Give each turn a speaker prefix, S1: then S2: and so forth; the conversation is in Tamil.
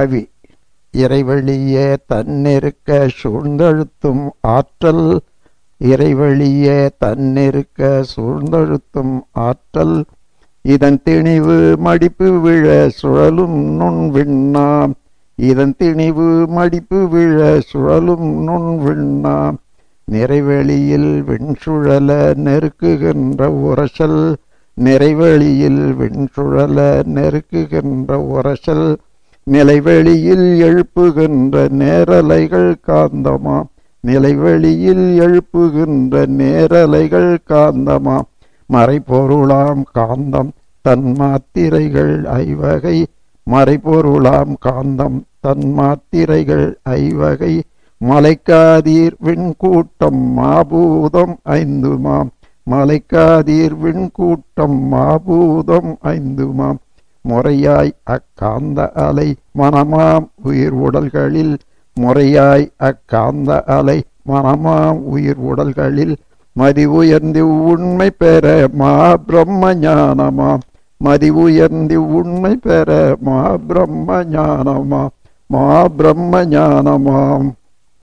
S1: கவி இறைவழியே தன்னிருக்க சூழ்ந்தழுத்தும் ஆற்றல் இறைவழியே தன்னிருக்க சூழ்ந்தழுத்தும் ஆற்றல் இதன் திணிவு மடிப்பு விழ சுழலும் நுண் விண்ணாம் இதன் திணிவு மடிப்பு விழ சுழலும் நுண் விண்ணாம் நிறைவெளியில் விண்சுழல நெருக்குகின்ற உரசல் நிறைவெளியில் விண்சுழல நெருக்குகின்ற உரசல் நிலைவெளியில் எழுப்புகின்ற நேரலைகள் காந்தமா நிலைவெளியில் எழுப்புகின்ற நேரலைகள் காந்தமா மறைபொருளாம் காந்தம் தன் மாத்திரைகள் ஐவகை மறைபொருளாம் காந்தம் தன் மாத்திரைகள் ஐவகை மலைக்காதீர் விண்கூட்டம் மாபூதம் ஐந்துமாம் மலைக்காதீர் விண்கூட்டம் மாபூதம் ஐந்துமாம் முறையாய் அக்காந்த அலை மனமாம் உயிர் உடல்களில் முறையாய் அக்காந்த அலை மனமாம் உயிர் உடல்களில் மதி உயர்ந்து உண்மை பெற மா பிரம்ம ஞானமாம் மதி உயர்ந்து உண்மை பெற மா பிரம்ம ஞானமாம் மா பிரம்ம ஞானமாம்